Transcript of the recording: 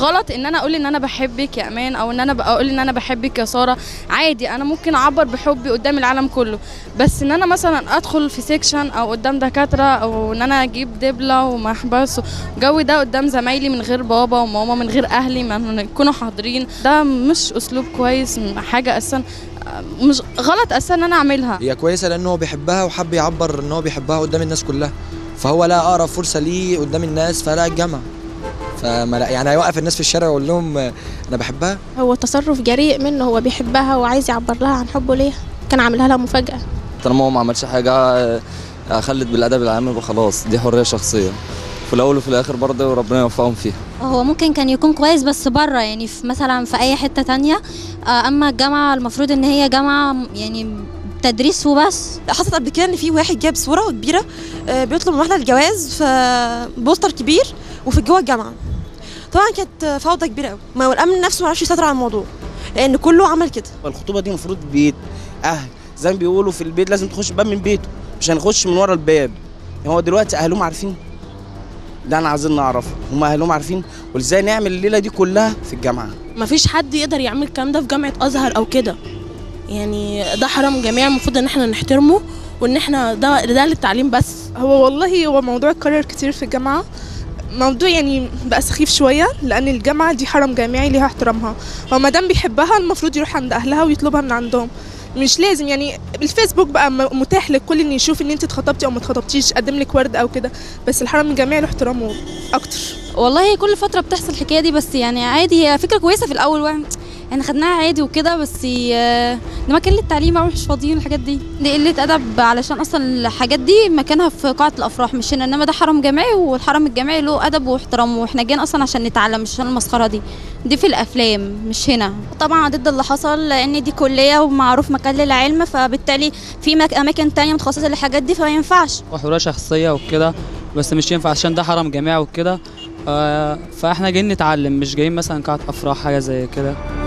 غلط ان انا اقول ان انا بحبك يا امان او ان انا اقول ان انا بحبك يا ساره عادي انا ممكن اعبر بحبي قدام العالم كله بس ان انا مثلا ادخل في سيكشن او قدام دكاتره او ان انا اجيب دبله ومحبس والجو ده قدام زمايلي من غير بابا وماما من غير اهلي ما يكونوا حاضرين ده مش اسلوب كويس حاجه اساسا مش غلط اساسا ان انا اعملها هي كويسه لانه هو بيحبها وحب يعبر ان هو بيحبها قدام الناس كلها فهو لقى اقرب فرصه ليه قدام الناس فلقى الجامعه فما لا- يعني هيوقف الناس في الشارع ويقول لهم آه، انا بحبها هو تصرف جريء منه هو بيحبها وعايز يعبر لها عن حبه ليها كان عاملها لها مفاجأة طالما هو ما عملش حاجه آه، خلت بالادب العام يبقى خلاص دي حريه شخصيه في الاول وفي الاخر برضه ربنا يوفقهم فيها هو ممكن كان يكون كويس بس بره يعني في مثلا في اي حته تانية آه، اما الجامعه المفروض ان هي جامعه يعني تدريس وبس حصلت قبل كده ان في واحد جاب صوره كبيره آه، بيطلب من واحده الجواز في بوستر كبير وفي جوه الجامعه طبعا كانت فوضى كبيره قوي ما هو الامن نفسه ما عرفش يسيطر على الموضوع لان كله عمل كده الخطوبه دي المفروض بيت اهل زي ما بيقولوا في البيت لازم تخش باب من بيته مش هنخش من ورا الباب هو دلوقتي اهلهم عارفين ده انا عايزين نعرفه هم اهلهم عارفين وازاي نعمل الليله دي كلها في الجامعه مفيش حد يقدر يعمل الكلام ده في جامعة أزهر أو كده يعني ده حرام جميع المفروض إن احنا نحترمه وإن احنا ده ده للتعليم بس هو والله هو موضوع اتكرر كتير في الجامعة موضوع يعني بقى سخيف شوية لأن الجامعة دي حرم جامعي ليها احترامها هو ما دام بيحبها المفروض يروح عند أهلها ويطلبها من عندهم مش لازم يعني الفيسبوك بقى م- متاح للكل ان يشوف ان انت اتخطبتي او ما اتخطبتيش قدم لك ورد او كده بس الحرم الجامعي له احترامه اكتر والله كل فترة بتحصل الحكاية دي بس يعني عادي هي فكرة كويسة في الأول واحد يعني خدناها عادي وكده بس آه، ده مكان للتعليم أو مش فاضيين الحاجات دي دي قلة أدب علشان أصلا الحاجات دي مكانها في قاعة الأفراح مش هنا إنما ده حرم جامعي والحرم الجامعي له أدب واحترام وإحنا جايين أصلا عشان نتعلم مش عشان المسخرة دي دي في الأفلام مش هنا طبعا ضد اللي حصل لان دي كليه ومعروف مكان للعلم فبالتالي في مك- اماكن تانية متخصصه للحاجات دي فما ينفعش وحرية شخصية وكده بس مش ينفع عشان ده حرم جامعي وكده آه، فاحنا جايين نتعلم مش جايين مثلا قاعة أفراح حاجة زي كده